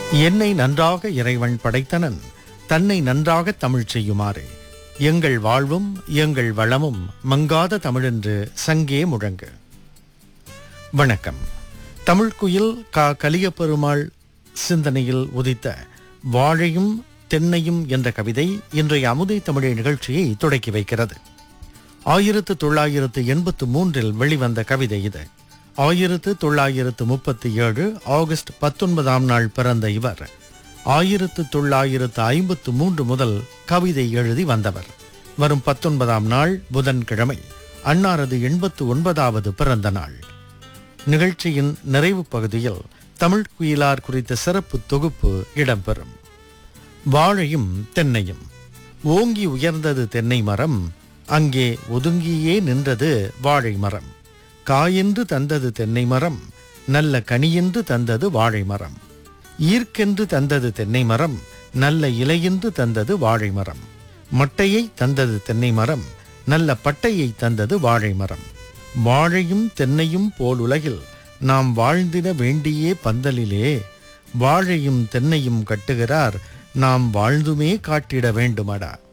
என்னை நன்றாக இறைவன் படைத்தனன் தன்னை நன்றாக தமிழ் செய்யுமாறு எங்கள் வாழ்வும் எங்கள் வளமும் மங்காத தமிழென்று சங்கே முழங்கு வணக்கம் தமிழ்க்குயில் கா கலியபெருமாள் சிந்தனையில் உதித்த வாழையும் தென்னையும் என்ற கவிதை இன்றைய அமுதை தமிழை நிகழ்ச்சியை தொடக்கி வைக்கிறது ஆயிரத்து தொள்ளாயிரத்து எண்பத்து மூன்றில் வெளிவந்த கவிதை இது ஆயிரத்து தொள்ளாயிரத்து முப்பத்தி ஏழு ஆகஸ்ட் பத்தொன்பதாம் நாள் பிறந்த இவர் ஆயிரத்து தொள்ளாயிரத்து ஐம்பத்து மூன்று முதல் கவிதை எழுதி வந்தவர் வரும் பத்தொன்பதாம் நாள் புதன்கிழமை அன்னாரது எண்பத்து ஒன்பதாவது பிறந்த நாள் நிகழ்ச்சியின் நிறைவு பகுதியில் தமிழ் குயிலார் குறித்த சிறப்பு தொகுப்பு இடம்பெறும் வாழையும் தென்னையும் ஓங்கி உயர்ந்தது தென்னை மரம் அங்கே ஒதுங்கியே நின்றது வாழை மரம் காயென்று தந்தது தென்னை மரம் நல்ல கனியென்று தந்தது வாழை மரம் ஈர்க்கென்று தந்தது தென்னை மரம் நல்ல இலையென்று தந்தது வாழை மரம் மட்டையை தந்தது தென்னை மரம் நல்ல பட்டையை தந்தது வாழை மரம் வாழையும் தென்னையும் போல் உலகில் நாம் வாழ்ந்திட வேண்டியே பந்தலிலே வாழையும் தென்னையும் கட்டுகிறார் நாம் வாழ்ந்துமே காட்டிட வேண்டுமடா